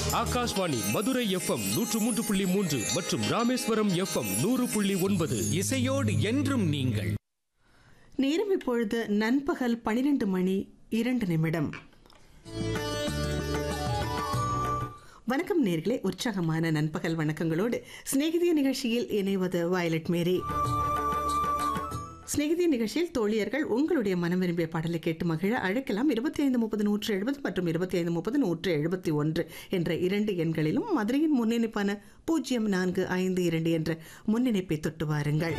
Akashvani Madurai FM நூற்று மூன்று புள்ளி மூன்று மற்றும் ராமேஸ்வரம் எஃப்எம் நூறு புள்ளி ஒன்பது இசையோடு என்றும் நீங்கள் நேரம் இப்பொழுது நண்பகல் பனிரெண்டு மணி இரண்டு நிமிடம் வணக்கம் நேர்களே உற்சாகமான நண்பகல் வணக்கங்களோடு சிநேகிதிய நிகழ்ச்சியில் இணைவது வயலட் மேரி சிநேகிதிய நிகழ்ச்சியில் தோழியர்கள் உங்களுடைய மனம் விரும்பிய பாடலை கேட்டு மகிழ அழைக்கலாம் இருபத்தி ஐந்து முப்பது நூற்று எழுபது மற்றும் இருபத்தி ஐந்து முப்பது நூற்று எழுபத்தி ஒன்று என்ற இரண்டு எண்களிலும் மதுரையின் முன்னிணைப்பான பூஜ்ஜியம் நான்கு ஐந்து இரண்டு என்ற முன்னிணைப்பை தொட்டு வாருங்கள்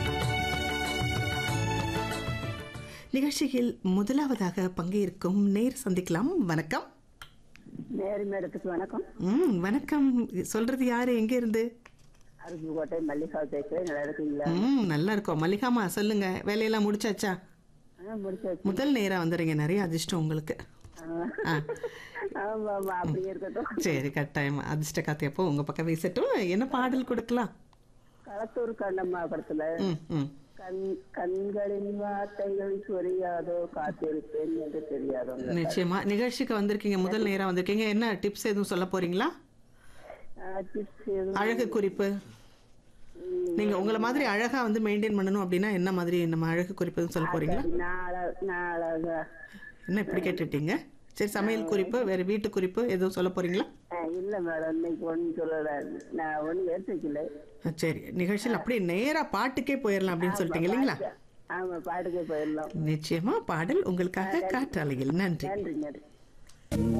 நிகழ்ச்சியில் முதலாவதாக பங்கேற்கும் நேர் சந்திக்கலாம் வணக்கம் நேரு மேடத்துக்கு வணக்கம் ம் வணக்கம் சொல்றது யாரு எங்க இருந்து அருப்புக்கோட்டை மல்லிகா பேசுறேன் நல்லா இருக்கீங்களா ம் நல்லா இருக்கோம் மல்லிகாமா சொல்லுங்க வேலையெல்லாம் முடிச்சாச்சா ஆ, முடிச்சாச்சு முதல் நேரா வந்துடுங்க நிறைய அதிர்ஷ்டம் உங்களுக்கு ஆ. ஆ ஆமா ஆமா அப்படியே இருக்கட்டும் சரி கட்டாயம் அதிர்ஷ்ட காத்தியப்போ உங்க பக்கம் வீசட்டும் என்ன பாடல் கொடுக்கலாம் களத்தூர் கண்ணம்மா படத்துல ம் ம் கண் கண்களின் வார்த்தைகள் புரியாதோ காத்திருப்பேன் என்று தெரியாதோ நிச்சயமா நிகழ்ச்சிக்கு வந்திருக்கீங்க முதல் நேரா வந்திருக்கீங்க என்ன டிப்ஸ் எதுவும் சொல்ல போறீங்களா டிப்ஸ் எதுவும் அழகு குறிப்பு நீங்க உங்களை மாதிரி அழகா வந்து மெயின்டைன் பண்ணணும் அப்படின்னா என்ன மாதிரி நம்ம அழகு குறிப்பு எதுவும் சொல்ல போறீங்களா நாள நாளாக என்ன இப்படி கேட்டுட்டீங்க சரி சமையல் குறிப்பு வேற வீட்டு குறிப்பு எதுவும் சொல்ல போறீங்களா இல்ல மேடம் இன்னைக்கு ஒன்றும் சொல்லல நான் ஒன்றும் எடுத்துக்கல அஹ் சரி நிகழ்ச்சியில் அப்படியே நேரா பாட்டுக்கே போயிடலாம் அப்படின்னு சொல்லிட்டீங்க இல்லைங்களா ஆமா பாட்டுக்கே போயிடலாம் நிச்சயமா பாடல் உங்களுக்காக காற்றாலையில் நன்றி நன்றி நன்றி